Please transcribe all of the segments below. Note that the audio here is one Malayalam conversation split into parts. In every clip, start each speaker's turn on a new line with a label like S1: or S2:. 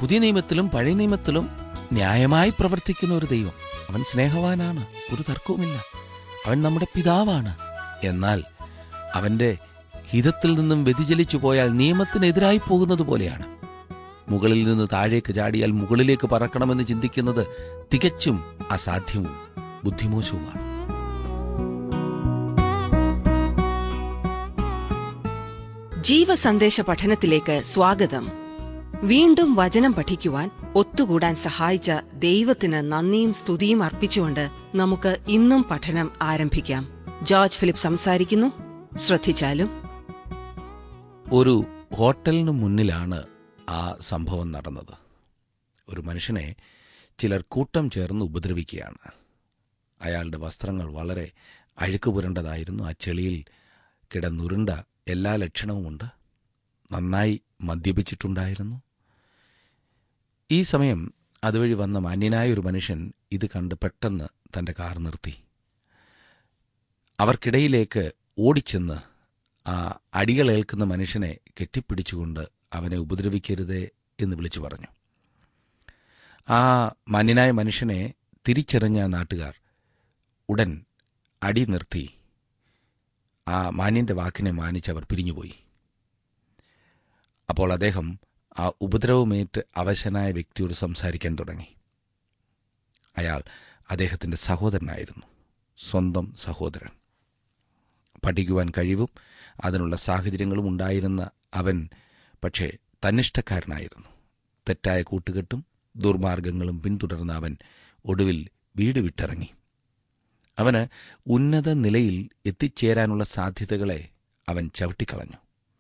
S1: പുതിയ നിയമത്തിലും പഴയ നിയമത്തിലും ന്യായമായി പ്രവർത്തിക്കുന്ന ഒരു ദൈവം അവൻ സ്നേഹവാനാണ് ഒരു തർക്കവുമില്ല അവൻ നമ്മുടെ പിതാവാണ് എന്നാൽ അവന്റെ ഹിതത്തിൽ നിന്നും വ്യതിചലിച്ചു പോയാൽ നിയമത്തിനെതിരായി പോകുന്നത് പോലെയാണ് മുകളിൽ നിന്ന് താഴേക്ക് ചാടിയാൽ മുകളിലേക്ക് പറക്കണമെന്ന് ചിന്തിക്കുന്നത് തികച്ചും അസാധ്യവും ബുദ്ധിമോശവുമാണ്
S2: ജീവസന്ദേശ പഠനത്തിലേക്ക് സ്വാഗതം വീണ്ടും വചനം പഠിക്കുവാൻ ഒത്തുകൂടാൻ സഹായിച്ച ദൈവത്തിന് നന്ദിയും സ്തുതിയും അർപ്പിച്ചുകൊണ്ട് നമുക്ക് ഇന്നും പഠനം ആരംഭിക്കാം ജോർജ് ഫിലിപ്പ് സംസാരിക്കുന്നു ശ്രദ്ധിച്ചാലും
S1: ഒരു ഹോട്ടലിന് മുന്നിലാണ് ആ സംഭവം നടന്നത് ഒരു മനുഷ്യനെ ചിലർ കൂട്ടം ചേർന്ന് ഉപദ്രവിക്കുകയാണ് അയാളുടെ വസ്ത്രങ്ങൾ വളരെ അഴുക്ക് പുരണ്ടതായിരുന്നു ആ ചെളിയിൽ കിടന്നുരുണ്ട എല്ലാ ലക്ഷണവുമുണ്ട് നന്നായി മദ്യപിച്ചിട്ടുണ്ടായിരുന്നു ഈ സമയം അതുവഴി വന്ന മാന്യനായ ഒരു മനുഷ്യൻ ഇത് കണ്ട് പെട്ടെന്ന് തന്റെ കാർ നിർത്തി അവർക്കിടയിലേക്ക് ഓടിച്ചെന്ന് ആ അടികളേൽക്കുന്ന മനുഷ്യനെ കെട്ടിപ്പിടിച്ചുകൊണ്ട് അവനെ ഉപദ്രവിക്കരുതേ എന്ന് വിളിച്ചു പറഞ്ഞു ആ മാന്യനായ മനുഷ്യനെ തിരിച്ചറിഞ്ഞ നാട്ടുകാർ ഉടൻ അടി നിർത്തി ആ മാന്യന്റെ വാക്കിനെ മാനിച്ച് അവർ പിരിഞ്ഞുപോയി അപ്പോൾ അദ്ദേഹം ആ ഉപദ്രവമേറ്റ് അവശനായ വ്യക്തിയോട് സംസാരിക്കാൻ തുടങ്ങി അയാൾ അദ്ദേഹത്തിന്റെ സഹോദരനായിരുന്നു സ്വന്തം സഹോദരൻ പഠിക്കുവാൻ കഴിവും അതിനുള്ള സാഹചര്യങ്ങളും ഉണ്ടായിരുന്ന അവൻ പക്ഷേ തന്നിഷ്ടക്കാരനായിരുന്നു തെറ്റായ കൂട്ടുകെട്ടും ദുർമാർഗങ്ങളും പിന്തുടർന്ന അവൻ ഒടുവിൽ വീട് വിട്ടിറങ്ങി അവന് ഉന്നത നിലയിൽ എത്തിച്ചേരാനുള്ള സാധ്യതകളെ അവൻ ചവിട്ടിക്കളഞ്ഞു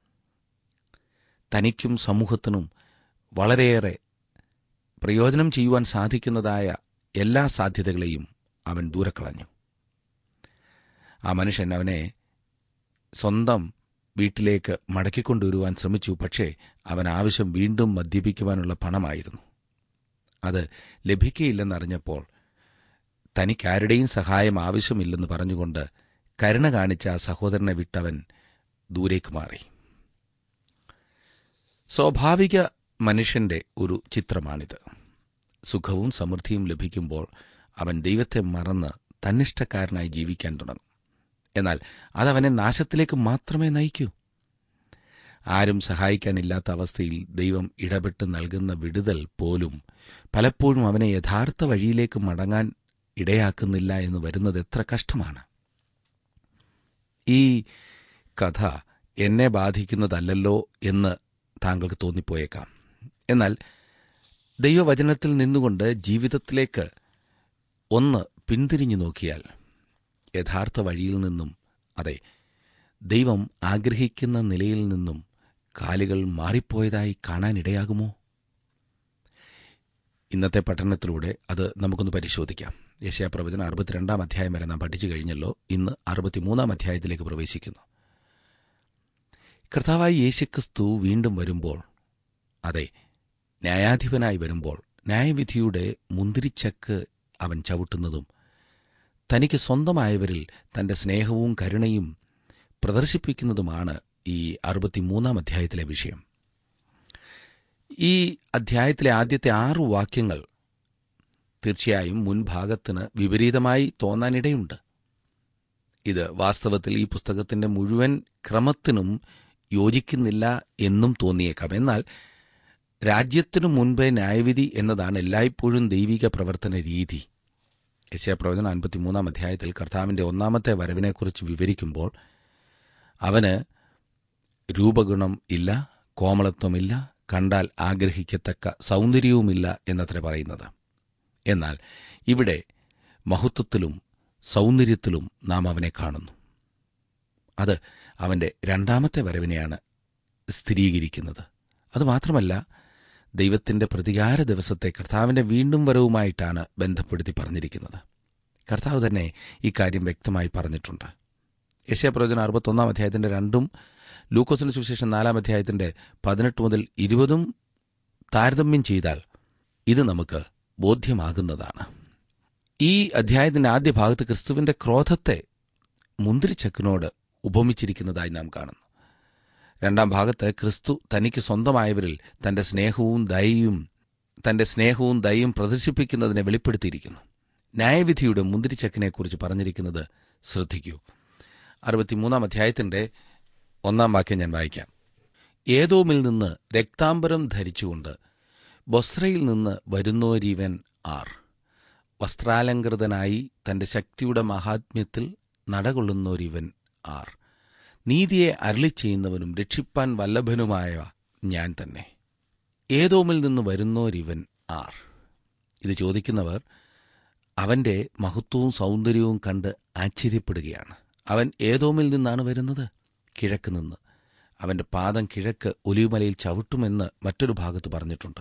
S1: തനിക്കും സമൂഹത്തിനും വളരെയേറെ പ്രയോജനം ചെയ്യുവാൻ സാധിക്കുന്നതായ എല്ലാ സാധ്യതകളെയും അവൻ ദൂരക്കളഞ്ഞു ആ മനുഷ്യൻ അവനെ സ്വന്തം വീട്ടിലേക്ക് മടക്കിക്കൊണ്ടുവരുവാൻ ശ്രമിച്ചു പക്ഷേ അവൻ ആവശ്യം വീണ്ടും മദ്യപിക്കുവാനുള്ള പണമായിരുന്നു അത് ലഭിക്കയില്ലെന്നറിഞ്ഞപ്പോൾ തനിക്കാരുടെയും സഹായം ആവശ്യമില്ലെന്ന് പറഞ്ഞുകൊണ്ട് കരുണ കാണിച്ച ആ സഹോദരനെ വിട്ടവൻ ദൂരേക്ക് മാറി സ്വാഭാവിക മനുഷ്യന്റെ ഒരു ചിത്രമാണിത് സുഖവും സമൃദ്ധിയും ലഭിക്കുമ്പോൾ അവൻ ദൈവത്തെ മറന്ന് തന്നിഷ്ടക്കാരനായി ജീവിക്കാൻ തുടങ്ങും എന്നാൽ അതവനെ നാശത്തിലേക്ക് മാത്രമേ നയിക്കൂ ആരും സഹായിക്കാനില്ലാത്ത അവസ്ഥയിൽ ദൈവം ഇടപെട്ട് നൽകുന്ന വിടുതൽ പോലും പലപ്പോഴും അവനെ യഥാർത്ഥ വഴിയിലേക്ക് മടങ്ങാൻ ഇടയാക്കുന്നില്ല എന്ന് വരുന്നത് എത്ര കഷ്ടമാണ് ഈ കഥ എന്നെ ബാധിക്കുന്നതല്ലല്ലോ എന്ന് താങ്കൾക്ക് തോന്നിപ്പോയേക്കാം എന്നാൽ ദൈവവചനത്തിൽ നിന്നുകൊണ്ട് ജീവിതത്തിലേക്ക് ഒന്ന് പിന്തിരിഞ്ഞു നോക്കിയാൽ യഥാർത്ഥ വഴിയിൽ നിന്നും അതെ ദൈവം ആഗ്രഹിക്കുന്ന നിലയിൽ നിന്നും കാലുകൾ മാറിപ്പോയതായി കാണാനിടയാകുമോ ഇന്നത്തെ പഠനത്തിലൂടെ അത് നമുക്കൊന്ന് പരിശോധിക്കാം യശയാപ്രവചനം അറുപത്തിരണ്ടാം അധ്യായം വരെ നാം പഠിച്ചു കഴിഞ്ഞല്ലോ ഇന്ന് അറുപത്തിമൂന്നാം അധ്യായത്തിലേക്ക് പ്രവേശിക്കുന്നു കർത്താവായി യേശുക്രിസ്തു വീണ്ടും വരുമ്പോൾ അതെ ന്യായാധിപനായി വരുമ്പോൾ ന്യായവിധിയുടെ മുന്തിരിച്ചക്ക് അവൻ ചവിട്ടുന്നതും തനിക്ക് സ്വന്തമായവരിൽ തന്റെ സ്നേഹവും കരുണയും പ്രദർശിപ്പിക്കുന്നതുമാണ് ഈ അറുപത്തിമൂന്നാം അധ്യായത്തിലെ വിഷയം ഈ അധ്യായത്തിലെ ആദ്യത്തെ ആറു വാക്യങ്ങൾ തീർച്ചയായും മുൻഭാഗത്തിന് വിപരീതമായി തോന്നാനിടയുണ്ട് ഇത് വാസ്തവത്തിൽ ഈ പുസ്തകത്തിന്റെ മുഴുവൻ ക്രമത്തിനും യോജിക്കുന്നില്ല എന്നും തോന്നിയേക്കാം എന്നാൽ രാജ്യത്തിനു മുൻപേ ന്യായവിധി എന്നതാണ് എല്ലായ്പ്പോഴും ദൈവിക പ്രവർത്തന രീതി യശയപ്രവചനം അൻപത്തിമൂന്നാം അധ്യായത്തിൽ കർത്താവിന്റെ ഒന്നാമത്തെ വരവിനെക്കുറിച്ച് വിവരിക്കുമ്പോൾ അവന് രൂപഗുണം ഇല്ല കോമളത്വമില്ല കണ്ടാൽ ആഗ്രഹിക്കത്തക്ക സൗന്ദര്യവുമില്ല എന്നത്ര പറയുന്നത് എന്നാൽ ഇവിടെ മഹത്വത്തിലും സൗന്ദര്യത്തിലും നാം അവനെ കാണുന്നു അത് അവന്റെ രണ്ടാമത്തെ വരവിനെയാണ് സ്ഥിരീകരിക്കുന്നത് അതുമാത്രമല്ല ദൈവത്തിന്റെ പ്രതികാര ദിവസത്തെ കർത്താവിന്റെ വീണ്ടും വരവുമായിട്ടാണ് ബന്ധപ്പെടുത്തി പറഞ്ഞിരിക്കുന്നത് കർത്താവ് തന്നെ ഇക്കാര്യം വ്യക്തമായി പറഞ്ഞിട്ടുണ്ട് യശയപ്രവചനം അറുപത്തൊന്നാം അധ്യായത്തിന്റെ രണ്ടും ലൂക്കോസിന് സുവിശേഷം നാലാം അധ്യായത്തിന്റെ പതിനെട്ട് മുതൽ ഇരുപതും താരതമ്യം ചെയ്താൽ ഇത് നമുക്ക് ബോധ്യമാകുന്നതാണ് ഈ അധ്യായത്തിന്റെ ആദ്യ ഭാഗത്ത് ക്രിസ്തുവിന്റെ ക്രോധത്തെ മുന്തിരിച്ചക്കിനോട് ഉപമിച്ചിരിക്കുന്നതായി നാം കാണുന്നു രണ്ടാം ഭാഗത്ത് ക്രിസ്തു തനിക്ക് സ്വന്തമായവരിൽ തന്റെ സ്നേഹവും ദയയും തന്റെ സ്നേഹവും ദയയും പ്രദർശിപ്പിക്കുന്നതിനെ വെളിപ്പെടുത്തിയിരിക്കുന്നു ന്യായവിധിയുടെ മുന്തിരിച്ചക്കിനെക്കുറിച്ച് പറഞ്ഞിരിക്കുന്നത് ശ്രദ്ധിക്കൂ അറുപത്തിമൂന്നാം അധ്യായത്തിന്റെ ഒന്നാം വാക്യം ഞാൻ വായിക്കാം ഏതോമിൽ നിന്ന് രക്താംബരം ധരിച്ചുകൊണ്ട് ബൊസ്രയിൽ നിന്ന് വരുന്നോരീവൻ ആർ വസ്ത്രാലങ്കൃതനായി തന്റെ ശക്തിയുടെ മഹാത്മ്യത്തിൽ നടകൊള്ളുന്നോരിവൻ ആർ നീതിയെ അരളി ചെയ്യുന്നവനും രക്ഷിപ്പാൻ വല്ലഭനുമായ ഞാൻ തന്നെ ഏതോമിൽ നിന്ന് വരുന്നോരിവൻ ആർ ഇത് ചോദിക്കുന്നവർ അവന്റെ മഹത്വവും സൗന്ദര്യവും കണ്ട് ആശ്ചര്യപ്പെടുകയാണ് അവൻ ഏതോമിൽ നിന്നാണ് വരുന്നത് കിഴക്ക് നിന്ന് അവന്റെ പാദം കിഴക്ക് ഒലിവുമലയിൽ ചവിട്ടുമെന്ന് മറ്റൊരു ഭാഗത്ത് പറഞ്ഞിട്ടുണ്ട്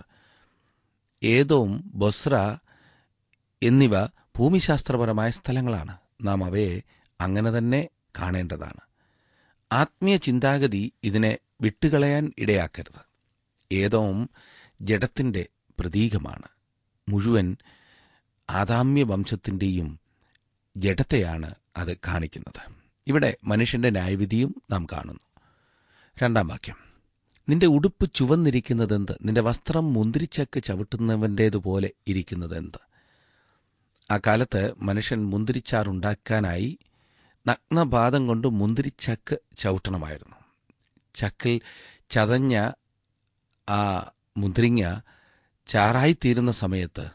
S1: ഏതോം ബൊസ്ര എന്നിവ ഭൂമിശാസ്ത്രപരമായ സ്ഥലങ്ങളാണ് നാം അവയെ അങ്ങനെ തന്നെ കാണേണ്ടതാണ് ആത്മീയ ചിന്താഗതി ഇതിനെ വിട്ടുകളയാൻ ഇടയാക്കരുത് ഏതോം ജഡത്തിന്റെ പ്രതീകമാണ് മുഴുവൻ ആദാമ്യ വംശത്തിന്റെയും ജഡത്തെയാണ് അത് കാണിക്കുന്നത് ഇവിടെ മനുഷ്യന്റെ ന്യായവിധിയും നാം കാണുന്നു രണ്ടാം വാക്യം നിന്റെ ഉടുപ്പ് ചുവന്നിരിക്കുന്നതെന്ത് നിന്റെ വസ്ത്രം മുന്തിരിച്ചക്ക് ചവിട്ടുന്നവന്റേതുപോലെ ഇരിക്കുന്നതെന്ത് ആ കാലത്ത് മനുഷ്യൻ മുന്തിരിച്ചാറുണ്ടാക്കാനായി നഗ്നപാദം കൊണ്ട് മുന്തിരിച്ചക്ക് ചവിട്ടണമായിരുന്നു ചക്കിൽ ചതഞ്ഞ ആ മുന്തിരിങ്ങ ചാറായിത്തീരുന്ന സമയത്ത്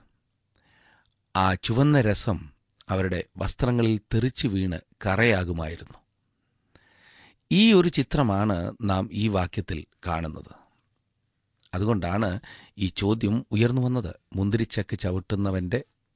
S1: ആ ചുവന്ന രസം അവരുടെ വസ്ത്രങ്ങളിൽ തെറിച്ചു വീണ് കറയാകുമായിരുന്നു ഈ ഒരു ചിത്രമാണ് നാം ഈ വാക്യത്തിൽ കാണുന്നത് അതുകൊണ്ടാണ് ഈ ചോദ്യം ഉയർന്നു വന്നത് മുന്തിരിച്ചക്ക് ചവിട്ടുന്നവന്റെ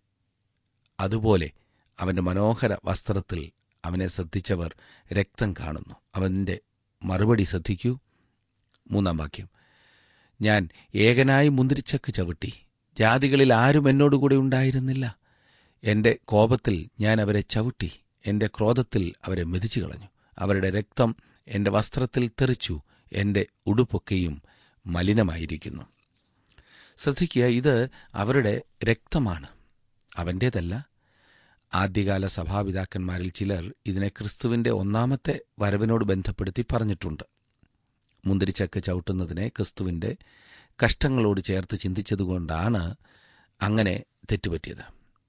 S1: അതുപോലെ അവന്റെ മനോഹര വസ്ത്രത്തിൽ അവനെ ശ്രദ്ധിച്ചവർ രക്തം കാണുന്നു അവന്റെ മറുപടി ശ്രദ്ധിക്കൂ മൂന്നാം വാക്യം ഞാൻ ഏകനായി മുന്തിരിച്ചക്ക് ചവിട്ടി ജാതികളിൽ ആരും എന്നോടുകൂടെ ഉണ്ടായിരുന്നില്ല എന്റെ കോപത്തിൽ ഞാൻ അവരെ ചവിട്ടി എന്റെ ക്രോധത്തിൽ അവരെ മെതിച്ചു കളഞ്ഞു അവരുടെ രക്തം എന്റെ വസ്ത്രത്തിൽ തെറിച്ചു എന്റെ ഉടുപ്പൊക്കെയും മലിനമായിരിക്കുന്നു ശ്രദ്ധിക്കുക ഇത് അവരുടെ രക്തമാണ് അവന്റേതല്ല ആദ്യകാല സഭാപിതാക്കന്മാരിൽ ചിലർ ഇതിനെ ക്രിസ്തുവിന്റെ ഒന്നാമത്തെ വരവിനോട് ബന്ധപ്പെടുത്തി പറഞ്ഞിട്ടുണ്ട് മുന്തിരിച്ചക്ക് ചവിട്ടുന്നതിനെ ക്രിസ്തുവിന്റെ കഷ്ടങ്ങളോട് ചേർത്ത് ചിന്തിച്ചതുകൊണ്ടാണ് അങ്ങനെ തെറ്റുപറ്റിയത്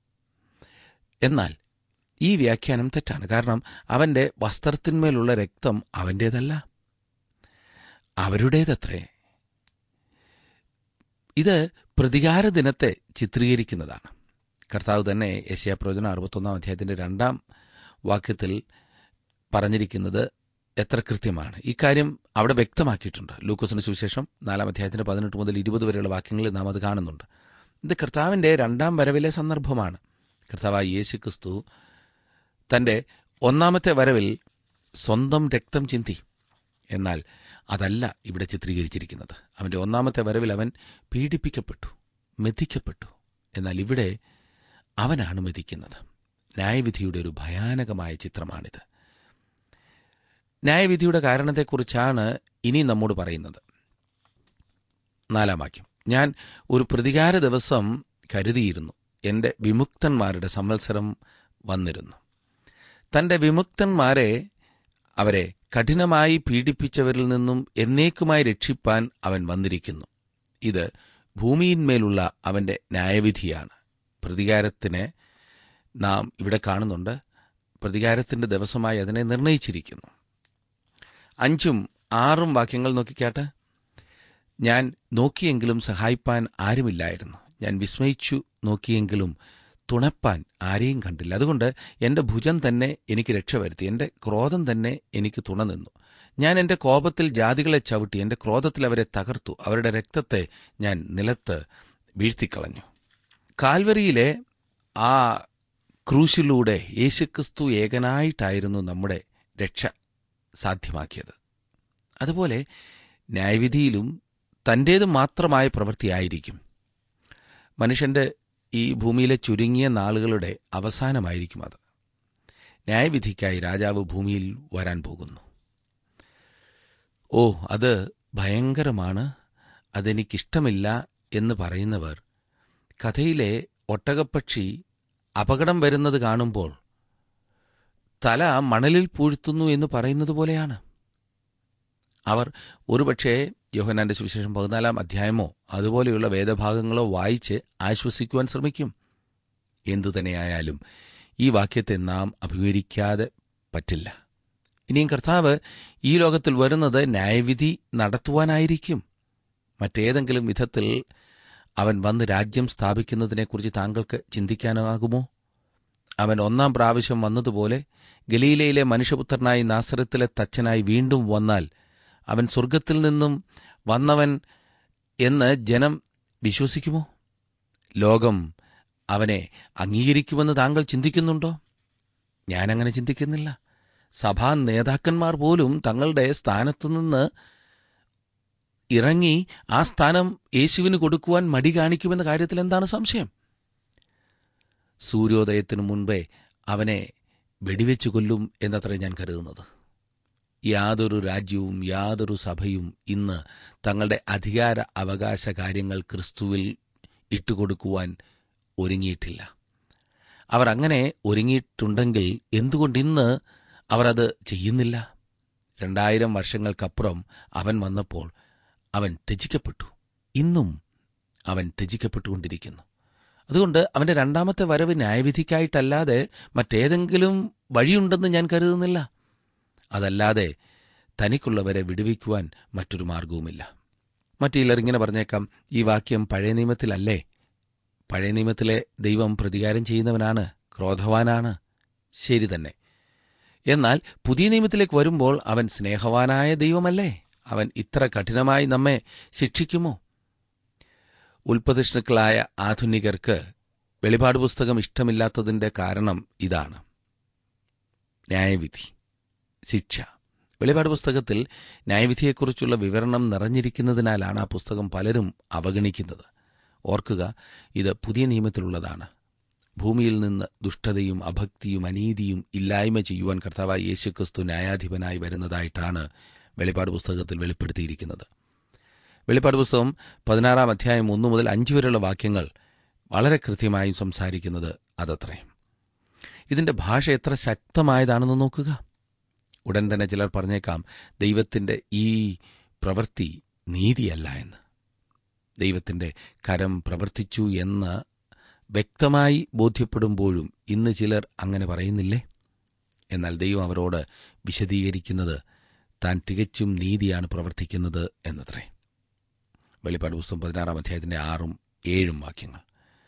S1: എന്നാൽ ഈ വ്യാഖ്യാനം തെറ്റാണ് കാരണം അവന്റെ വസ്ത്രത്തിന്മേലുള്ള രക്തം അവന്റേതല്ല അവരുടേതത്രേ ഇത് പ്രതികാര ദിനത്തെ ചിത്രീകരിക്കുന്നതാണ് കർത്താവ് തന്നെ യശയാപ്രവചനം അറുപത്തൊന്നാം അധ്യായത്തിന്റെ രണ്ടാം വാക്യത്തിൽ പറഞ്ഞിരിക്കുന്നത് എത്ര കൃത്യമാണ് ഇക്കാര്യം അവിടെ വ്യക്തമാക്കിയിട്ടുണ്ട് ലൂക്കോസിന് സുവിശേഷം നാലാം അധ്യായത്തിന്റെ പതിനെട്ട് മുതൽ ഇരുപത് വരെയുള്ള വാക്യങ്ങളിൽ നാം അത് കാണുന്നുണ്ട് ഇത് കർത്താവിന്റെ രണ്ടാം വരവിലെ സന്ദർഭമാണ് കർത്താവായ യേശു ക്രിസ്തു തന്റെ ഒന്നാമത്തെ വരവിൽ സ്വന്തം രക്തം ചിന്തി എന്നാൽ അതല്ല ഇവിടെ ചിത്രീകരിച്ചിരിക്കുന്നത് അവന്റെ ഒന്നാമത്തെ വരവിൽ അവൻ പീഡിപ്പിക്കപ്പെട്ടു മെതിക്കപ്പെട്ടു എന്നാൽ ഇവിടെ അവനാണ് മെതിക്കുന്നത് ന്യായവിധിയുടെ ഒരു ഭയാനകമായ ചിത്രമാണിത് ന്യായവിധിയുടെ കാരണത്തെക്കുറിച്ചാണ് ഇനി നമ്മോട് പറയുന്നത് നാലാം വാക്യം ഞാൻ ഒരു പ്രതികാര ദിവസം കരുതിയിരുന്നു എന്റെ വിമുക്തന്മാരുടെ സംവത്സരം വന്നിരുന്നു തന്റെ വിമുക്തന്മാരെ അവരെ കഠിനമായി പീഡിപ്പിച്ചവരിൽ നിന്നും എന്നേക്കുമായി രക്ഷിപ്പാൻ അവൻ വന്നിരിക്കുന്നു ഇത് ഭൂമിയിന്മേലുള്ള അവന്റെ ന്യായവിധിയാണ് പ്രതികാരത്തിന് നാം ഇവിടെ കാണുന്നുണ്ട് പ്രതികാരത്തിന്റെ ദിവസമായി അതിനെ നിർണയിച്ചിരിക്കുന്നു അഞ്ചും ആറും വാക്യങ്ങൾ നോക്കിക്കാട്ടെ ഞാൻ നോക്കിയെങ്കിലും സഹായിപ്പാൻ ആരുമില്ലായിരുന്നു ഞാൻ വിസ്മയിച്ചു നോക്കിയെങ്കിലും തുണപ്പാൻ ആരെയും കണ്ടില്ല അതുകൊണ്ട് എന്റെ ഭുജം തന്നെ എനിക്ക് രക്ഷവരുത്തി എന്റെ ക്രോധം തന്നെ എനിക്ക് തുണ നിന്നു ഞാൻ എന്റെ കോപത്തിൽ ജാതികളെ ചവിട്ടി എന്റെ ക്രോധത്തിൽ അവരെ തകർത്തു അവരുടെ രക്തത്തെ ഞാൻ നിലത്ത് വീഴ്ത്തിക്കളഞ്ഞു കാൽവരിയിലെ ആ ക്രൂശിലൂടെ യേശുക്രിസ്തു ഏകനായിട്ടായിരുന്നു നമ്മുടെ രക്ഷ സാധ്യമാക്കിയത് അതുപോലെ ന്യായവിധിയിലും തന്റേത് മാത്രമായ പ്രവൃത്തിയായിരിക്കും മനുഷ്യന്റെ ഈ ഭൂമിയിലെ ചുരുങ്ങിയ നാളുകളുടെ അവസാനമായിരിക്കും അത് ന്യായവിധിക്കായി രാജാവ് ഭൂമിയിൽ വരാൻ പോകുന്നു ഓ അത് ഭയങ്കരമാണ് അതെനിക്കിഷ്ടമില്ല എന്ന് പറയുന്നവർ കഥയിലെ ഒട്ടകപ്പക്ഷി അപകടം വരുന്നത് കാണുമ്പോൾ തല മണലിൽ പൂഴ്ത്തുന്നു എന്ന് പറയുന്നത് പോലെയാണ് അവർ ഒരുപക്ഷെ യോഹനാന്റെ സുവിശേഷം പതിനാലാം അധ്യായമോ അതുപോലെയുള്ള വേദഭാഗങ്ങളോ വായിച്ച് ആശ്വസിക്കുവാൻ ശ്രമിക്കും എന്തുതന്നെയായാലും ഈ വാക്യത്തെ നാം അഭിമുഖീകരിക്കാതെ പറ്റില്ല ഇനിയും കർത്താവ് ഈ ലോകത്തിൽ വരുന്നത് ന്യായവിധി നടത്തുവാനായിരിക്കും മറ്റേതെങ്കിലും വിധത്തിൽ അവൻ വന്ന് രാജ്യം സ്ഥാപിക്കുന്നതിനെക്കുറിച്ച് താങ്കൾക്ക് ചിന്തിക്കാനാകുമോ അവൻ ഒന്നാം പ്രാവശ്യം വന്നതുപോലെ ഗലീലയിലെ മനുഷ്യപുത്രനായി നാസറത്തിലെ തച്ചനായി വീണ്ടും വന്നാൽ അവൻ സ്വർഗത്തിൽ നിന്നും വന്നവൻ എന്ന് ജനം വിശ്വസിക്കുമോ ലോകം അവനെ അംഗീകരിക്കുമെന്ന് താങ്കൾ ചിന്തിക്കുന്നുണ്ടോ ഞാനങ്ങനെ ചിന്തിക്കുന്നില്ല സഭാ നേതാക്കന്മാർ പോലും തങ്ങളുടെ സ്ഥാനത്തുനിന്ന് ഇറങ്ങി ആ സ്ഥാനം യേശുവിന് കൊടുക്കുവാൻ മടി കാണിക്കുമെന്ന കാര്യത്തിൽ എന്താണ് സംശയം സൂര്യോദയത്തിനു മുൻപേ അവനെ വെടിവെച്ചു കൊല്ലും എന്നത്ര ഞാൻ കരുതുന്നത് യാതൊരു രാജ്യവും യാതൊരു സഭയും ഇന്ന് തങ്ങളുടെ അധികാര അവകാശ കാര്യങ്ങൾ ക്രിസ്തുവിൽ ഇട്ടുകൊടുക്കുവാൻ ഒരുങ്ങിയിട്ടില്ല അവർ അങ്ങനെ ഒരുങ്ങിയിട്ടുണ്ടെങ്കിൽ എന്തുകൊണ്ട് ഇന്ന് അവർ അത് ചെയ്യുന്നില്ല രണ്ടായിരം വർഷങ്ങൾക്കപ്പുറം അവൻ വന്നപ്പോൾ അവൻ ത്യജിക്കപ്പെട്ടു ഇന്നും അവൻ ത്യജിക്കപ്പെട്ടുകൊണ്ടിരിക്കുന്നു അതുകൊണ്ട് അവന്റെ രണ്ടാമത്തെ വരവ് ന്യായവിധിക്കായിട്ടല്ലാതെ മറ്റേതെങ്കിലും വഴിയുണ്ടെന്ന് ഞാൻ കരുതുന്നില്ല അതല്ലാതെ തനിക്കുള്ളവരെ വിടുവിക്കുവാൻ മറ്റൊരു മാർഗവുമില്ല മറ്റു ചിലർ ഇങ്ങനെ പറഞ്ഞേക്കാം ഈ വാക്യം പഴയ നിയമത്തിലല്ലേ പഴയ നിയമത്തിലെ ദൈവം പ്രതികാരം ചെയ്യുന്നവനാണ് ക്രോധവാനാണ് ശരി തന്നെ എന്നാൽ പുതിയ നിയമത്തിലേക്ക് വരുമ്പോൾ അവൻ സ്നേഹവാനായ ദൈവമല്ലേ അവൻ ഇത്ര കഠിനമായി നമ്മെ ശിക്ഷിക്കുമോ ഉൽപ്പതിഷ്ണുക്കളായ ആധുനികർക്ക് വെളിപാട് പുസ്തകം ഇഷ്ടമില്ലാത്തതിന്റെ കാരണം ഇതാണ് ന്യായവിധി ശിക്ഷ വെളിപാട് പുസ്തകത്തിൽ ന്യായവിധിയെക്കുറിച്ചുള്ള വിവരണം നിറഞ്ഞിരിക്കുന്നതിനാലാണ് ആ പുസ്തകം പലരും അവഗണിക്കുന്നത് ഓർക്കുക ഇത് പുതിയ നിയമത്തിലുള്ളതാണ് ഭൂമിയിൽ നിന്ന് ദുഷ്ടതയും അഭക്തിയും അനീതിയും ഇല്ലായ്മ ചെയ്യുവാൻ കർത്താവായ യേശുക്രിസ്തു ന്യായാധിപനായി വരുന്നതായിട്ടാണ് വെളിപ്പാട് പുസ്തകത്തിൽ വെളിപ്പെടുത്തിയിരിക്കുന്നത് വെളിപ്പാട് പുസ്തകം പതിനാറാം അധ്യായം ഒന്നു മുതൽ അഞ്ചു വരെയുള്ള വാക്യങ്ങൾ വളരെ കൃത്യമായും സംസാരിക്കുന്നത് അതത്രേ ഇതിന്റെ ഭാഷ എത്ര ശക്തമായതാണെന്ന് നോക്കുക ഉടൻ തന്നെ ചിലർ പറഞ്ഞേക്കാം ദൈവത്തിന്റെ ഈ പ്രവൃത്തി നീതിയല്ല എന്ന് ദൈവത്തിന്റെ കരം പ്രവർത്തിച്ചു എന്ന് വ്യക്തമായി ബോധ്യപ്പെടുമ്പോഴും ഇന്ന് ചിലർ അങ്ങനെ പറയുന്നില്ലേ എന്നാൽ ദൈവം അവരോട് വിശദീകരിക്കുന്നത് താൻ തികച്ചും നീതിയാണ് പ്രവർത്തിക്കുന്നത് എന്നത്രേ വെളിപ്പാട് പുസ്തകം പതിനാറാം അധ്യായത്തിന്റെ ആറും ഏഴും വാക്യങ്ങൾ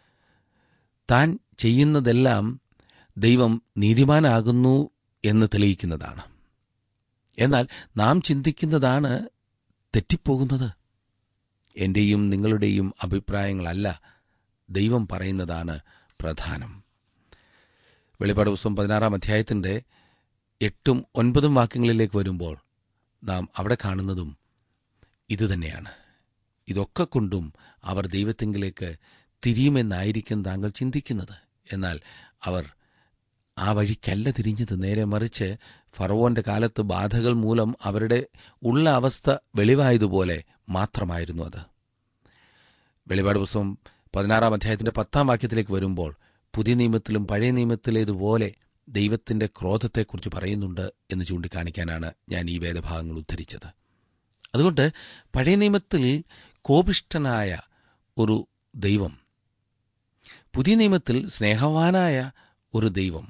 S1: താൻ ചെയ്യുന്നതെല്ലാം ദൈവം നീതിമാനാകുന്നു എന്ന് തെളിയിക്കുന്നതാണ് എന്നാൽ നാം ചിന്തിക്കുന്നതാണ് തെറ്റിപ്പോകുന്നത് എന്റെയും നിങ്ങളുടെയും അഭിപ്രായങ്ങളല്ല ദൈവം പറയുന്നതാണ് പ്രധാനം വെളിപ്പാട് പുസ്തകം പതിനാറാം അധ്യായത്തിന്റെ എട്ടും ഒൻപതും വാക്യങ്ങളിലേക്ക് വരുമ്പോൾ നാം അവിടെ കാണുന്നതും ഇതുതന്നെയാണ് ഇതൊക്കെ കൊണ്ടും അവർ ദൈവത്തെങ്കിലേക്ക് തിരിയുമെന്നായിരിക്കും താങ്കൾ ചിന്തിക്കുന്നത് എന്നാൽ അവർ ആ വഴിക്കല്ല തിരിഞ്ഞത് നേരെ മറിച്ച് ഫറവോന്റെ കാലത്ത് ബാധകൾ മൂലം അവരുടെ ഉള്ള അവസ്ഥ വെളിവായതുപോലെ മാത്രമായിരുന്നു അത് വെളിപാട് പുസ്തകം പതിനാറാം അധ്യായത്തിന്റെ പത്താം വാക്യത്തിലേക്ക് വരുമ്പോൾ പുതിയ നിയമത്തിലും പഴയ നിയമത്തിലേതുപോലെ ദൈവത്തിന്റെ ക്രോധത്തെക്കുറിച്ച് പറയുന്നുണ്ട് എന്ന് ചൂണ്ടിക്കാണിക്കാനാണ് ഞാൻ ഈ വേദഭാഗങ്ങൾ ഉദ്ധരിച്ചത് അതുകൊണ്ട് പഴയ നിയമത്തിൽ കോപിഷ്ടനായ ഒരു ദൈവം പുതിയ നിയമത്തിൽ സ്നേഹവാനായ ഒരു ദൈവം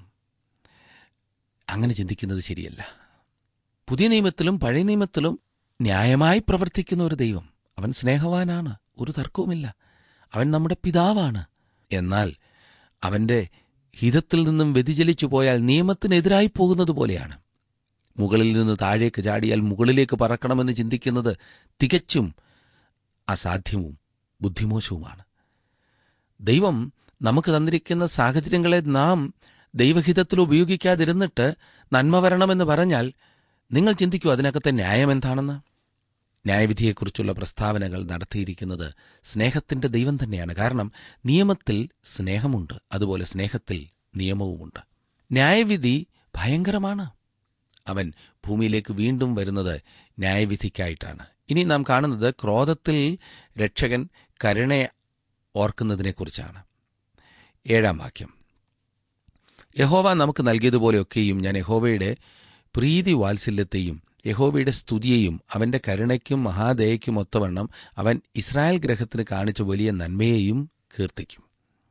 S1: അങ്ങനെ ചിന്തിക്കുന്നത് ശരിയല്ല പുതിയ നിയമത്തിലും പഴയ നിയമത്തിലും ന്യായമായി പ്രവർത്തിക്കുന്ന ഒരു ദൈവം അവൻ സ്നേഹവാനാണ് ഒരു തർക്കവുമില്ല അവൻ നമ്മുടെ പിതാവാണ് എന്നാൽ അവന്റെ ഹിതത്തിൽ നിന്നും വ്യതിചലിച്ചു പോയാൽ നിയമത്തിനെതിരായി പോകുന്നത് പോലെയാണ് മുകളിൽ നിന്ന് താഴേക്ക് ചാടിയാൽ മുകളിലേക്ക് പറക്കണമെന്ന് ചിന്തിക്കുന്നത് തികച്ചും അസാധ്യവും ബുദ്ധിമോശവുമാണ് ദൈവം നമുക്ക് തന്നിരിക്കുന്ന സാഹചര്യങ്ങളെ നാം ദൈവഹിതത്തിൽ ഉപയോഗിക്കാതിരുന്നിട്ട് നന്മ വരണമെന്ന് പറഞ്ഞാൽ നിങ്ങൾ ചിന്തിക്കൂ അതിനകത്തെ ന്യായം എന്താണെന്ന് ന്യായവിധിയെക്കുറിച്ചുള്ള പ്രസ്താവനകൾ നടത്തിയിരിക്കുന്നത് സ്നേഹത്തിന്റെ ദൈവം തന്നെയാണ് കാരണം നിയമത്തിൽ സ്നേഹമുണ്ട് അതുപോലെ സ്നേഹത്തിൽ നിയമവുമുണ്ട് ന്യായവിധി ഭയങ്കരമാണ് അവൻ ഭൂമിയിലേക്ക് വീണ്ടും വരുന്നത് ന്യായവിധിക്കായിട്ടാണ് ഇനി നാം കാണുന്നത് ക്രോധത്തിൽ രക്ഷകൻ കരുണയെ ഓർക്കുന്നതിനെക്കുറിച്ചാണ് ഏഴാം വാക്യം യഹോവ നമുക്ക് നൽകിയതുപോലെയൊക്കെയും ഞാൻ യഹോവയുടെ പ്രീതി വാത്സല്യത്തെയും യഹോവയുടെ സ്തുതിയെയും അവന്റെ കരുണയ്ക്കും മഹാദയയ്ക്കും ഒത്തവണ്ണം അവൻ ഇസ്രായേൽ ഗ്രഹത്തിന് കാണിച്ച വലിയ നന്മയെയും കീർത്തിക്കും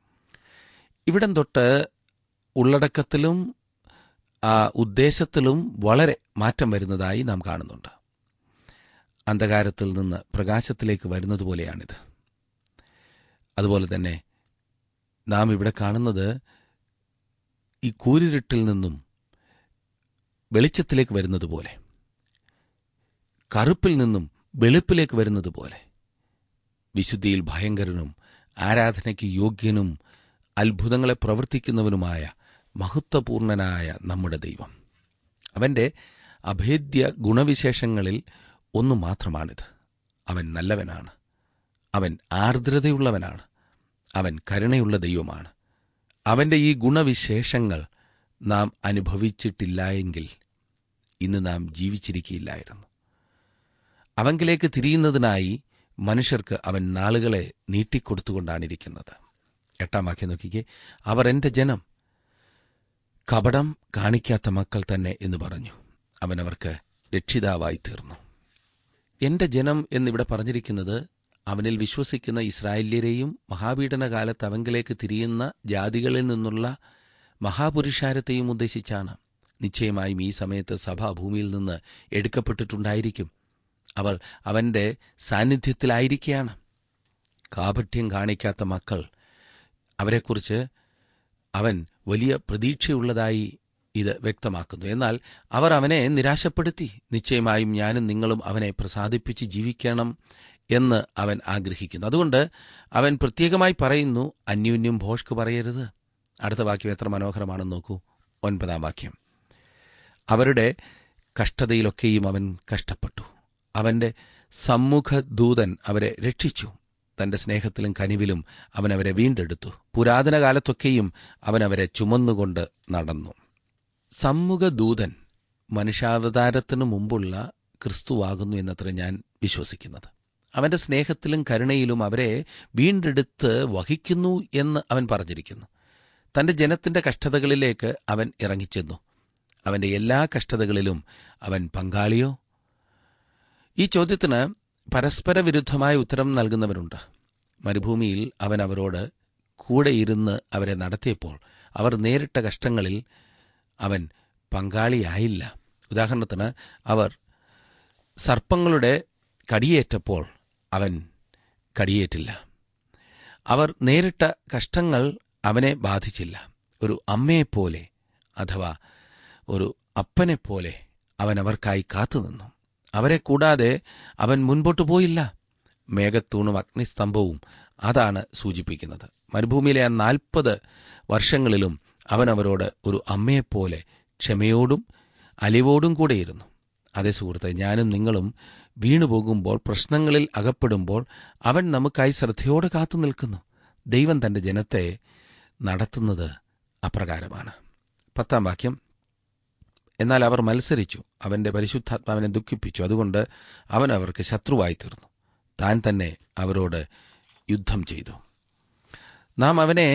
S1: ഇവിടം തൊട്ട് ഉള്ളടക്കത്തിലും ആ ഉദ്ദേശത്തിലും വളരെ മാറ്റം വരുന്നതായി നാം കാണുന്നുണ്ട് അന്ധകാരത്തിൽ നിന്ന് പ്രകാശത്തിലേക്ക് വരുന്നത് പോലെയാണിത് അതുപോലെ തന്നെ നാം ഇവിടെ കാണുന്നത് ഈ കൂരിരുട്ടിൽ നിന്നും വെളിച്ചത്തിലേക്ക് വരുന്നത് പോലെ കറുപ്പിൽ നിന്നും വെളുപ്പിലേക്ക് വരുന്നത് പോലെ വിശുദ്ധിയിൽ ഭയങ്കരനും ആരാധനയ്ക്ക് യോഗ്യനും അത്ഭുതങ്ങളെ പ്രവർത്തിക്കുന്നവനുമായ മഹത്വപൂർണനായ നമ്മുടെ ദൈവം അവന്റെ അഭേദ്യ ഗുണവിശേഷങ്ങളിൽ ഒന്നു മാത്രമാണിത് അവൻ നല്ലവനാണ് അവൻ ആർദ്രതയുള്ളവനാണ് അവൻ കരുണയുള്ള ദൈവമാണ് അവന്റെ ഈ ഗുണവിശേഷങ്ങൾ നാം അനുഭവിച്ചിട്ടില്ല എങ്കിൽ ഇന്ന് നാം ജീവിച്ചിരിക്കുകയില്ലായിരുന്നു അവങ്കിലേക്ക് തിരിയുന്നതിനായി മനുഷ്യർക്ക് അവൻ നാളുകളെ നീട്ടിക്കൊടുത്തുകൊണ്ടാണിരിക്കുന്നത് എട്ടാം വാക്യം നോക്കിക്കേ അവർ എന്റെ ജനം കപടം കാണിക്കാത്ത മക്കൾ തന്നെ എന്ന് പറഞ്ഞു അവൻ അവർക്ക് രക്ഷിതാവായി തീർന്നു എന്റെ ജനം എന്നിവിടെ പറഞ്ഞിരിക്കുന്നത് അവനിൽ വിശ്വസിക്കുന്ന ഇസ്രായേല്യരെയും മഹാപീഡന കാലത്ത് അവങ്കിലേക്ക് തിരിയുന്ന ജാതികളിൽ നിന്നുള്ള മഹാപുരുഷാരത്തെയും ഉദ്ദേശിച്ചാണ് നിശ്ചയമായും ഈ സമയത്ത് സഭ ഭൂമിയിൽ നിന്ന് എടുക്കപ്പെട്ടിട്ടുണ്ടായിരിക്കും അവൾ അവന്റെ സാന്നിധ്യത്തിലായിരിക്കുകയാണ് കാപഠ്യം കാണിക്കാത്ത മക്കൾ അവരെക്കുറിച്ച് അവൻ വലിയ പ്രതീക്ഷയുള്ളതായി ഇത് വ്യക്തമാക്കുന്നു എന്നാൽ അവർ അവനെ നിരാശപ്പെടുത്തി നിശ്ചയമായും ഞാനും നിങ്ങളും അവനെ പ്രസാദിപ്പിച്ച് ജീവിക്കണം എന്ന് അവൻ ആഗ്രഹിക്കുന്നു അതുകൊണ്ട് അവൻ പ്രത്യേകമായി പറയുന്നു അന്യോന്യം ഭോഷ്ക്ക് പറയരുത് അടുത്ത വാക്യം എത്ര മനോഹരമാണെന്ന് നോക്കൂ ഒൻപതാം വാക്യം അവരുടെ കഷ്ടതയിലൊക്കെയും അവൻ കഷ്ടപ്പെട്ടു അവന്റെ സമ്മുഖദൂതൻ അവരെ രക്ഷിച്ചു തന്റെ സ്നേഹത്തിലും കനിവിലും അവൻ അവരെ വീണ്ടെടുത്തു പുരാതന കാലത്തൊക്കെയും അവൻ അവരെ ചുമന്നുകൊണ്ട് നടന്നു സമ്മുഖദൂതൻ മനുഷ്യാവതാരത്തിനു മുമ്പുള്ള ക്രിസ്തുവാകുന്നു എന്നത്ര ഞാൻ വിശ്വസിക്കുന്നത് അവന്റെ സ്നേഹത്തിലും കരുണയിലും അവരെ വീണ്ടെടുത്ത് വഹിക്കുന്നു എന്ന് അവൻ പറഞ്ഞിരിക്കുന്നു തന്റെ ജനത്തിന്റെ കഷ്ടതകളിലേക്ക് അവൻ ഇറങ്ങിച്ചെന്നു അവന്റെ എല്ലാ കഷ്ടതകളിലും അവൻ പങ്കാളിയോ ഈ ചോദ്യത്തിന് പരസ്പര വിരുദ്ധമായ ഉത്തരം നൽകുന്നവരുണ്ട് മരുഭൂമിയിൽ അവൻ അവരോട് കൂടെ ഇരുന്ന് അവരെ നടത്തിയപ്പോൾ അവർ നേരിട്ട കഷ്ടങ്ങളിൽ അവൻ പങ്കാളിയായില്ല ഉദാഹരണത്തിന് അവർ സർപ്പങ്ങളുടെ കടിയേറ്റപ്പോൾ അവൻ കടിയേറ്റില്ല അവർ നേരിട്ട കഷ്ടങ്ങൾ അവനെ ബാധിച്ചില്ല ഒരു അമ്മയെപ്പോലെ അഥവാ ഒരു അപ്പനെപ്പോലെ അവൻ അവർക്കായി കാത്തുനിന്നു അവരെ കൂടാതെ അവൻ മുൻപോട്ടു പോയില്ല മേഘത്തൂണും അഗ്നിസ്തംഭവും അതാണ് സൂചിപ്പിക്കുന്നത് മരുഭൂമിയിലെ ആ നാൽപ്പത് വർഷങ്ങളിലും അവൻ അവരോട് ഒരു അമ്മയെപ്പോലെ ക്ഷമയോടും അലിവോടും കൂടെയിരുന്നു അതേ സുഹൃത്തെ ഞാനും നിങ്ങളും വീണുപോകുമ്പോൾ പ്രശ്നങ്ങളിൽ അകപ്പെടുമ്പോൾ അവൻ നമുക്കായി ശ്രദ്ധയോടെ കാത്തു നിൽക്കുന്നു ദൈവം തന്റെ ജനത്തെ നടത്തുന്നത് അപ്രകാരമാണ് പത്താം വാക്യം എന്നാൽ അവർ മത്സരിച്ചു അവന്റെ പരിശുദ്ധാത്മാവിനെ ദുഃഖിപ്പിച്ചു അതുകൊണ്ട് അവൻ അവർക്ക് ശത്രുവായി തീർന്നു താൻ തന്നെ അവരോട് യുദ്ധം ചെയ്തു നാം അവനെ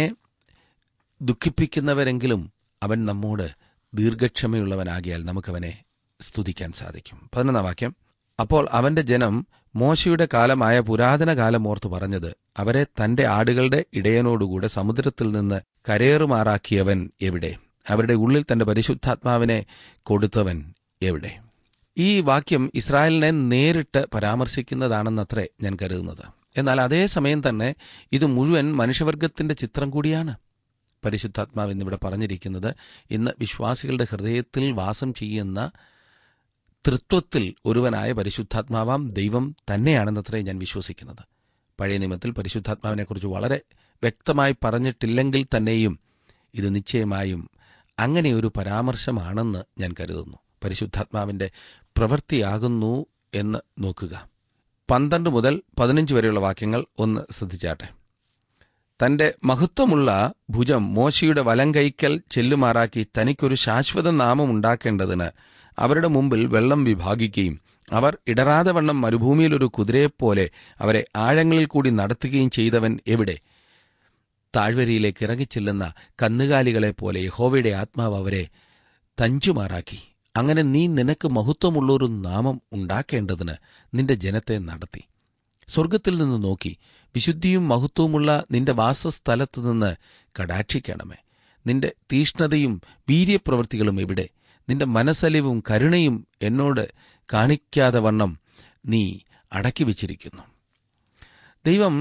S1: ദുഃഖിപ്പിക്കുന്നവരെങ്കിലും അവൻ നമ്മോട് ദീർഘക്ഷമയുള്ളവനാകിയാൽ നമുക്കവനെ സ്തുതിക്കാൻ സാധിക്കും പതിനൊന്നാം വാക്യം അപ്പോൾ അവന്റെ ജനം മോശയുടെ കാലമായ പുരാതന കാലം ഓർത്തു പറഞ്ഞത് അവരെ തന്റെ ആടുകളുടെ ഇടയനോടുകൂടെ സമുദ്രത്തിൽ നിന്ന് കരയേറുമാറാക്കിയവൻ എവിടെ അവരുടെ ഉള്ളിൽ തന്റെ പരിശുദ്ധാത്മാവിനെ കൊടുത്തവൻ എവിടെ ഈ വാക്യം ഇസ്രായേലിനെ നേരിട്ട് പരാമർശിക്കുന്നതാണെന്നത്രേ ഞാൻ കരുതുന്നത് എന്നാൽ അതേസമയം തന്നെ ഇത് മുഴുവൻ മനുഷ്യവർഗത്തിന്റെ ചിത്രം കൂടിയാണ് പരിശുദ്ധാത്മാവ് എന്നിവിടെ പറഞ്ഞിരിക്കുന്നത് ഇന്ന് വിശ്വാസികളുടെ ഹൃദയത്തിൽ വാസം ചെയ്യുന്ന തൃത്വത്തിൽ ഒരുവനായ പരിശുദ്ധാത്മാവാം ദൈവം തന്നെയാണെന്നത്രേ ഞാൻ വിശ്വസിക്കുന്നത് പഴയ നിയമത്തിൽ പരിശുദ്ധാത്മാവിനെക്കുറിച്ച് വളരെ വ്യക്തമായി പറഞ്ഞിട്ടില്ലെങ്കിൽ തന്നെയും ഇത് നിശ്ചയമായും അങ്ങനെ ഒരു പരാമർശമാണെന്ന് ഞാൻ കരുതുന്നു പരിശുദ്ധാത്മാവിന്റെ പ്രവൃത്തിയാകുന്നു എന്ന് നോക്കുക പന്ത്രണ്ട് മുതൽ പതിനഞ്ച് വരെയുള്ള വാക്യങ്ങൾ ഒന്ന് ശ്രദ്ധിച്ചാട്ടെ തന്റെ മഹത്വമുള്ള ഭുജം മോശയുടെ വലം കൈക്കൽ ചെല്ലുമാറാക്കി തനിക്കൊരു ശാശ്വത നാമം ഉണ്ടാക്കേണ്ടതിന് അവരുടെ മുമ്പിൽ വെള്ളം വിഭാഗിക്കുകയും അവർ ഇടറാതെ വണ്ണം മരുഭൂമിയിൽ ഒരു കുതിരയെപ്പോലെ അവരെ ആഴങ്ങളിൽ കൂടി നടത്തുകയും ചെയ്തവൻ എവിടെ താഴ്വരയിലേക്ക് ഇറങ്ങിച്ചെല്ലുന്ന കന്നുകാലികളെപ്പോലെ യഹോവയുടെ ആത്മാവ് അവരെ തഞ്ചുമാറാക്കി അങ്ങനെ നീ നിനക്ക് മഹത്വമുള്ളൊരു നാമം ഉണ്ടാക്കേണ്ടതിന് നിന്റെ ജനത്തെ നടത്തി സ്വർഗത്തിൽ നിന്ന് നോക്കി വിശുദ്ധിയും മഹത്വവുമുള്ള നിന്റെ വാസസ്ഥലത്തു നിന്ന് കടാക്ഷിക്കണമേ നിന്റെ തീഷ്ണതയും വീര്യപ്രവൃത്തികളും എവിടെ നിന്റെ മനസ്സലിവും കരുണയും എന്നോട് കാണിക്കാതെ വണ്ണം നീ അടക്കി വച്ചിരിക്കുന്നു ദൈവം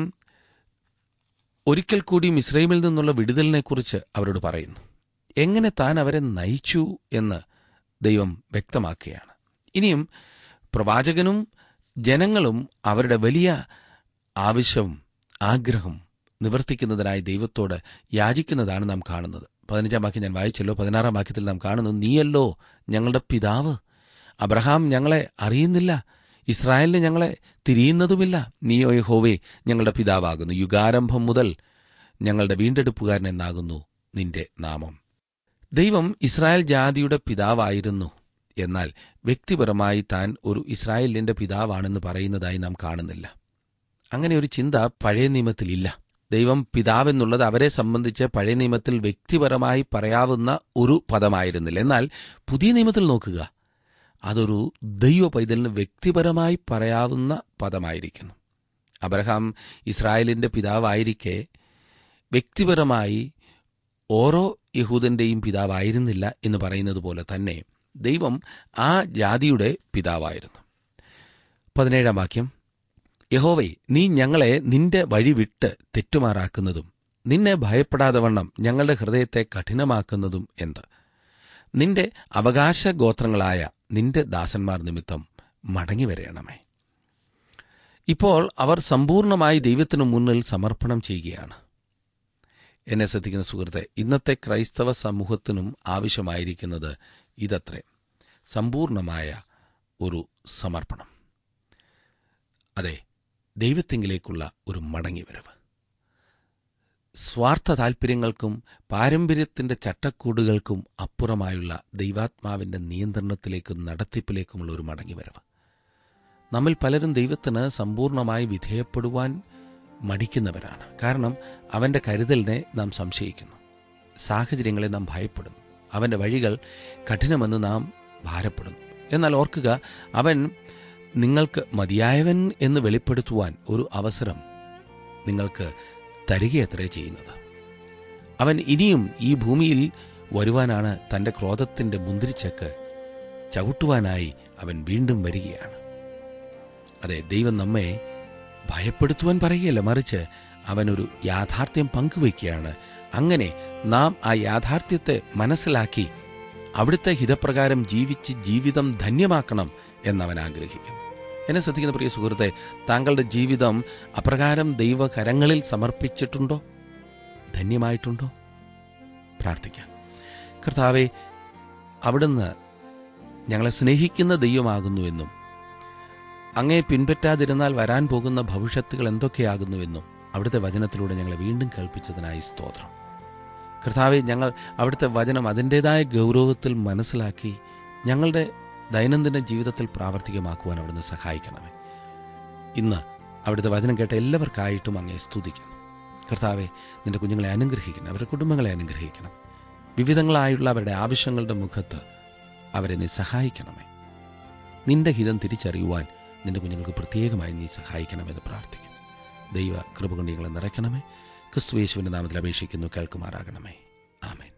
S1: ഒരിക്കൽ കൂടി ഇസ്രൈമിൽ നിന്നുള്ള വിടുതലിനെക്കുറിച്ച് അവരോട് പറയുന്നു എങ്ങനെ താൻ അവരെ നയിച്ചു എന്ന് ദൈവം വ്യക്തമാക്കുകയാണ് ഇനിയും പ്രവാചകനും ജനങ്ങളും അവരുടെ വലിയ ആവശ്യവും ആഗ്രഹം നിവർത്തിക്കുന്നതിനായി ദൈവത്തോട് യാചിക്കുന്നതാണ് നാം കാണുന്നത് പതിനഞ്ചാം വാക്യം ഞാൻ വായിച്ചല്ലോ പതിനാറാം വാക്യത്തിൽ നാം കാണുന്നു നീയല്ലോ ഞങ്ങളുടെ പിതാവ് അബ്രഹാം ഞങ്ങളെ അറിയുന്നില്ല ഇസ്രായേലിന് ഞങ്ങളെ തിരിയുന്നതുമില്ല നീയോ യഹോവേ ഞങ്ങളുടെ പിതാവാകുന്നു യുഗാരംഭം മുതൽ ഞങ്ങളുടെ വീണ്ടെടുപ്പുകാരൻ എന്നാകുന്നു നിന്റെ നാമം ദൈവം ഇസ്രായേൽ ജാതിയുടെ പിതാവായിരുന്നു എന്നാൽ വ്യക്തിപരമായി താൻ ഒരു ഇസ്രായേലിന്റെ പിതാവാണെന്ന് പറയുന്നതായി നാം കാണുന്നില്ല അങ്ങനെ ഒരു ചിന്ത പഴയ നിയമത്തിലില്ല ദൈവം പിതാവെന്നുള്ളത് അവരെ സംബന്ധിച്ച് പഴയ നിയമത്തിൽ വ്യക്തിപരമായി പറയാവുന്ന ഒരു പദമായിരുന്നില്ല എന്നാൽ പുതിയ നിയമത്തിൽ നോക്കുക അതൊരു ദൈവ പൈതലിന് വ്യക്തിപരമായി പറയാവുന്ന പദമായിരിക്കുന്നു അബ്രഹാം ഇസ്രായേലിന്റെ പിതാവായിരിക്കെ വ്യക്തിപരമായി ഓരോ യഹൂദന്റെയും പിതാവായിരുന്നില്ല എന്ന് പറയുന്നത് പോലെ തന്നെ ദൈവം ആ ജാതിയുടെ പിതാവായിരുന്നു പതിനേഴാം വാക്യം യഹോവേ നീ ഞങ്ങളെ നിന്റെ വഴി വിട്ട് തെറ്റുമാറാക്കുന്നതും നിന്നെ ഭയപ്പെടാതെ വണ്ണം ഞങ്ങളുടെ ഹൃദയത്തെ കഠിനമാക്കുന്നതും എന്ത് നിന്റെ അവകാശ ഗോത്രങ്ങളായ നിന്റെ ദാസന്മാർ നിമിത്തം മടങ്ങി വരയണമേ ഇപ്പോൾ അവർ സമ്പൂർണമായി ദൈവത്തിനു മുന്നിൽ സമർപ്പണം ചെയ്യുകയാണ് എന്നെ ശ്രദ്ധിക്കുന്ന സുഹൃത്തെ ഇന്നത്തെ ക്രൈസ്തവ സമൂഹത്തിനും ആവശ്യമായിരിക്കുന്നത് ഇതത്രേ സമ്പൂർണമായ ഒരു സമർപ്പണം അതെ ദൈവത്തിങ്കിലേക്കുള്ള ഒരു മടങ്ങിവരവ് സ്വാർത്ഥ താൽപ്പര്യങ്ങൾക്കും പാരമ്പര്യത്തിന്റെ ചട്ടക്കൂടുകൾക്കും അപ്പുറമായുള്ള ദൈവാത്മാവിന്റെ നിയന്ത്രണത്തിലേക്കും നടത്തിപ്പിലേക്കുമുള്ള ഒരു മടങ്ങിവരവ് നമ്മിൽ പലരും ദൈവത്തിന് സമ്പൂർണമായി വിധേയപ്പെടുവാൻ മടിക്കുന്നവരാണ് കാരണം അവന്റെ കരുതലിനെ നാം സംശയിക്കുന്നു സാഹചര്യങ്ങളെ നാം ഭയപ്പെടുന്നു അവന്റെ വഴികൾ കഠിനമെന്ന് നാം ഭാരപ്പെടുന്നു എന്നാൽ ഓർക്കുക അവൻ നിങ്ങൾക്ക് മതിയായവൻ എന്ന് വെളിപ്പെടുത്തുവാൻ ഒരു അവസരം നിങ്ങൾക്ക് തരികയത്രേ ചെയ്യുന്നത് അവൻ ഇനിയും ഈ ഭൂമിയിൽ വരുവാനാണ് തന്റെ ക്രോധത്തിന്റെ മുന്തിരിച്ചക്ക് ചവിട്ടുവാനായി അവൻ വീണ്ടും വരികയാണ് അതെ ദൈവം നമ്മെ ഭയപ്പെടുത്തുവാൻ പറയുകയല്ല മറിച്ച് അവനൊരു യാഥാർത്ഥ്യം പങ്കുവയ്ക്കുകയാണ് അങ്ങനെ നാം ആ യാഥാർത്ഥ്യത്തെ മനസ്സിലാക്കി അവിടുത്തെ ഹിതപ്രകാരം ജീവിച്ച് ജീവിതം ധന്യമാക്കണം എന്നവൻ ആഗ്രഹിക്കുന്നു എന്നെ ശ്രദ്ധിക്കുന്ന പ്രിയ സുഹൃത്തെ താങ്കളുടെ ജീവിതം അപ്രകാരം ദൈവകരങ്ങളിൽ സമർപ്പിച്ചിട്ടുണ്ടോ ധന്യമായിട്ടുണ്ടോ പ്രാർത്ഥിക്കാം കർത്താവെ അവിടുന്ന് ഞങ്ങളെ സ്നേഹിക്കുന്ന ദൈവമാകുന്നുവെന്നും അങ്ങേ പിൻപറ്റാതിരുന്നാൽ വരാൻ പോകുന്ന ഭവിഷ്യത്തുകൾ എന്തൊക്കെയാകുന്നുവെന്നും അവിടുത്തെ വചനത്തിലൂടെ ഞങ്ങളെ വീണ്ടും കേൾപ്പിച്ചതിനായി സ്തോത്രം കർത്താവെ ഞങ്ങൾ അവിടുത്തെ വചനം അതിൻ്റെതായ ഗൗരവത്തിൽ മനസ്സിലാക്കി ഞങ്ങളുടെ ദൈനംദിന ജീവിതത്തിൽ പ്രാവർത്തികമാക്കുവാൻ അവിടുന്ന് സഹായിക്കണമേ ഇന്ന് അവിടുത്തെ വചനം കേട്ട എല്ലാവർക്കായിട്ടും അങ്ങേ സ്തുതിക്കുന്നു കർത്താവെ നിന്റെ കുഞ്ഞുങ്ങളെ അനുഗ്രഹിക്കണം അവരുടെ കുടുംബങ്ങളെ അനുഗ്രഹിക്കണം വിവിധങ്ങളായുള്ള അവരുടെ ആവശ്യങ്ങളുടെ മുഖത്ത് അവരെ നീ സഹായിക്കണമേ നിന്റെ ഹിതം തിരിച്ചറിയുവാൻ നിന്റെ കുഞ്ഞുങ്ങൾക്ക് പ്രത്യേകമായി നീ സഹായിക്കണമെന്ന് പ്രാർത്ഥിക്കുന്നു ദൈവ കൃപ കൊണ്ട് ഞങ്ങളെ നിറയ്ക്കണമേ ക്രിസ്തു യേശുവിന്റെ നാമത്തിൽ അപേക്ഷിക്കുന്നു കേൾക്കുമാറാകണമേ ആമേൻ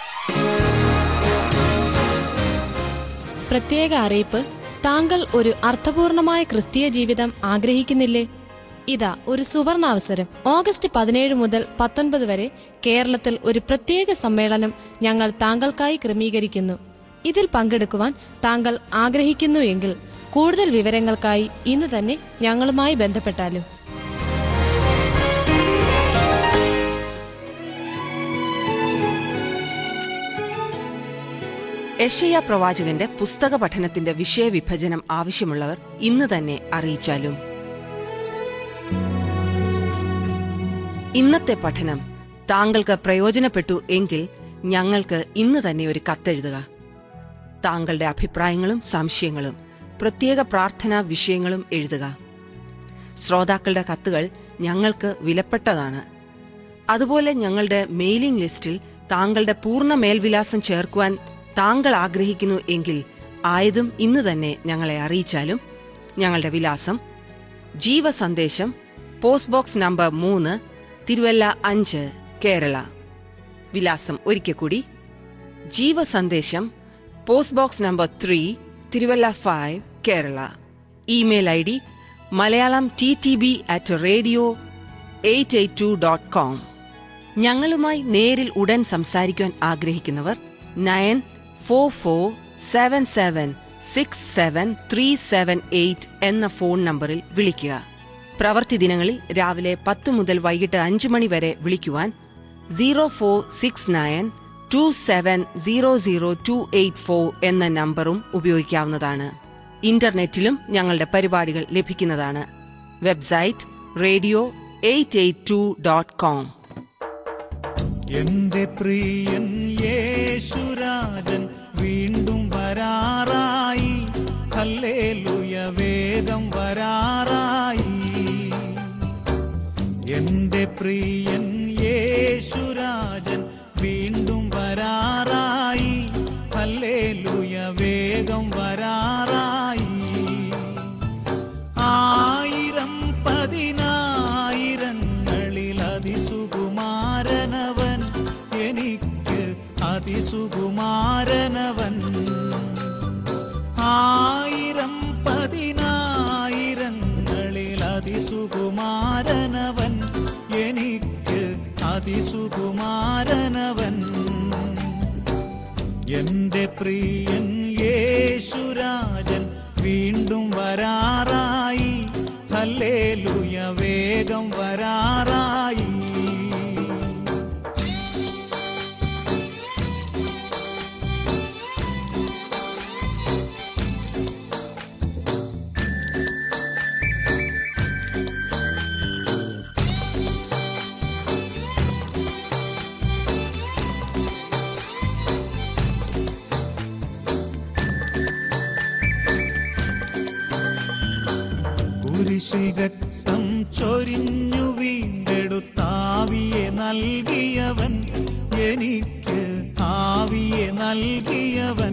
S3: പ്രത്യേക അറിയിപ്പ് താങ്കൾ ഒരു അർത്ഥപൂർണമായ ക്രിസ്തീയ ജീവിതം ആഗ്രഹിക്കുന്നില്ലേ ഇതാ ഒരു സുവർണാവസരം ഓഗസ്റ്റ് പതിനേഴ് മുതൽ പത്തൊൻപത് വരെ കേരളത്തിൽ ഒരു പ്രത്യേക സമ്മേളനം ഞങ്ങൾ താങ്കൾക്കായി ക്രമീകരിക്കുന്നു ഇതിൽ പങ്കെടുക്കുവാൻ താങ്കൾ ആഗ്രഹിക്കുന്നു എങ്കിൽ കൂടുതൽ വിവരങ്ങൾക്കായി ഇന്ന് തന്നെ ഞങ്ങളുമായി ബന്ധപ്പെട്ടാലും
S2: യശയ പ്രവാചകന്റെ പുസ്തക പഠനത്തിന്റെ വിഷയവിഭജനം ആവശ്യമുള്ളവർ ഇന്ന് തന്നെ അറിയിച്ചാലും ഇന്നത്തെ പഠനം താങ്കൾക്ക് പ്രയോജനപ്പെട്ടു എങ്കിൽ ഞങ്ങൾക്ക് ഇന്ന് തന്നെ ഒരു കത്തെഴുതുക താങ്കളുടെ അഭിപ്രായങ്ങളും സംശയങ്ങളും പ്രത്യേക പ്രാർത്ഥനാ വിഷയങ്ങളും എഴുതുക ശ്രോതാക്കളുടെ കത്തുകൾ ഞങ്ങൾക്ക് വിലപ്പെട്ടതാണ് അതുപോലെ ഞങ്ങളുടെ മെയിലിംഗ് ലിസ്റ്റിൽ താങ്കളുടെ പൂർണ്ണ മേൽവിലാസം ചേർക്കുവാൻ താങ്കൾ ആഗ്രഹിക്കുന്നു എങ്കിൽ ആയതും ഇന്ന് തന്നെ ഞങ്ങളെ അറിയിച്ചാലും ഞങ്ങളുടെ വിലാസം ജീവസന്ദേശം പോസ്റ്റ് ബോക്സ് നമ്പർ മൂന്ന് തിരുവല്ല അഞ്ച് കേരള വിലാസം ഒരിക്കൽ കൂടി Jeevasandesham post box number three Thiruvalla five Kerala email I D Malayalam T T B at radio eight eight two dot com ഞങ്ങളുമായി നേരിൽ ഉടൻ സംസാരിക്കുവാൻ ആഗ്രഹിക്കുന്നവർ nine four four seven seven six seven three seven eight എന്ന ഫോൺ നമ്പറിൽ വിളിക്കുക പ്രവൃത്തി ദിനങ്ങളിൽ രാവിലെ പത്ത് മുതൽ വൈകിട്ട് അഞ്ച് മണി വരെ വിളിക്കുവാൻ zero four six nine two seven zero zero two eight four എന്ന നമ്പറും ഉപയോഗിക്കാവുന്നതാണ് ഇന്റർനെറ്റിലും ഞങ്ങളുടെ പരിപാടികൾ ലഭിക്കുന്നതാണ് website radio eight eight two dot com
S4: എന്റെ പ്രിയൻ യേശുരാജൻ വീണ്ടും വരാറായി ഹല്ലേലൂയ വേഗം വരാറായി എന്റെ പ്രിയൻ യേശുരാജൻ വീണ്ടും വരാറായി ഹല്ലേലൂയ വേഗം വരാറായി ആയിരം പതിനായിരങ്ങളിൽ അതിസുകുമാരനവൻ എനിക്ക് അതിസുകുമാരനവൻ ആയിരം പതിനായിരങ്ങളിൽ അതിസുകുമാരനവൻ എനിക്ക് അതിസുകുമാരനവൻ എന്റെ പ്രിയൻ യേശുരാജൻ വീണ്ടും വരാറായി ഹല്ലേലൂയ വേഗം വരാറായി കുരിശിൽ രക്തം ചൊരിഞ്ഞു വീണ്ടെടുത്താവിയെ നൽകിയവൻ എനിക്ക് ആവിയെ നൽകിയവൻ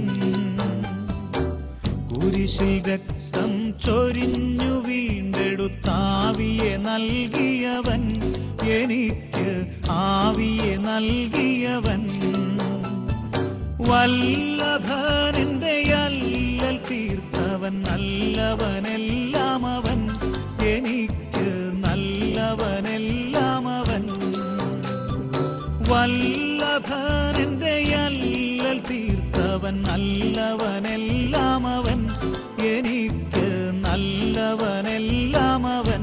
S4: കുരിശിൽ രക്തം ചൊരിഞ്ഞു വീണ്ടെടുത്താവിയെ നൽകിയവൻ എനിക്ക് ആവിയെ നൽകിയവൻ വല്ലഭനെന്റെ അല്ലൽ തീർത്തവൻ നല്ലവനെല്ലാം അവൻ എനിക്ക് നല്ലവനെല്ലാം അവൻ വല്ലഭനെന്റെ അല്ലൽ തീർത്തവൻ നല്ലവനെല്ലാം അവൻ എനിക്ക് നല്ലവനെല്ലാം അവൻ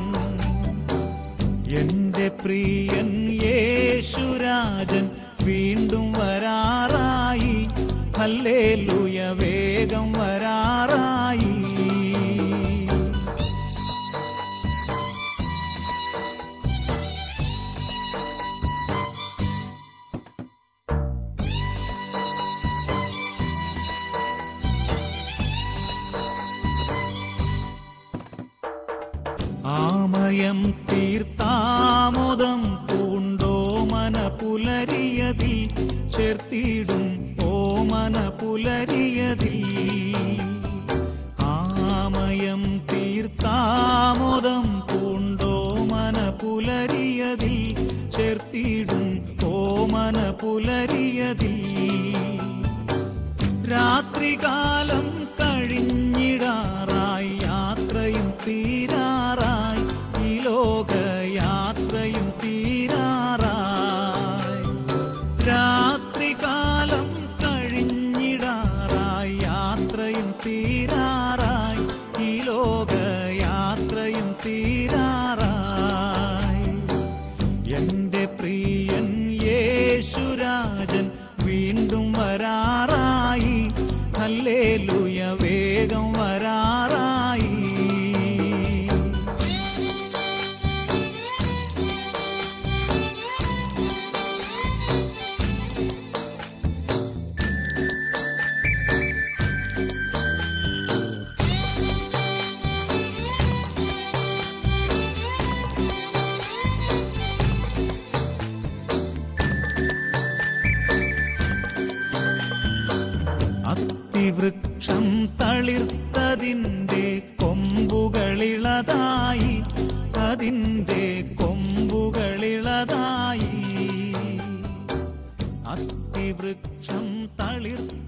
S4: എന്റെ പ്രിയൻ യേശുരാജൻ വീണ്ടും വരാറായി ഹല്ലേലൂയ വേഗം വരാറായി ആമയം തീർത്താമോദം പൂണ്ടോമന പുലരിയതിൽ ചേർത്തിടും ഓമന പുലരിയതിൽ ആമയം തീർത്താമോദം പൂണ്ടോമന പുലരിയതിൽ ചേർത്തിടും ഓമന പുലരിയതിൽ രാത്രികാലം കഴിഞ്ഞിടാറായി യാത്രയും തീരാറായി ഈ ലോകയാത്രയും തീരാറായി രാത്രികാലം കഴിഞ്ഞിടാറായി യാത്രയും തീരാറായി ഈ ലോകയാത്രയും തീരാറായി എന്റെ പ്രിയൻ യേശുരാജൻ വീണ്ടും വരാറായി ഹല്ലേലൂയ വേഗം വരാറായി തളിർത്തതിന്റെ കൊമ്പുകളിളതായി അതിന്റെ കൊമ്പുകളിളതായി അത്തിവൃക്ഷം തളിർത്ത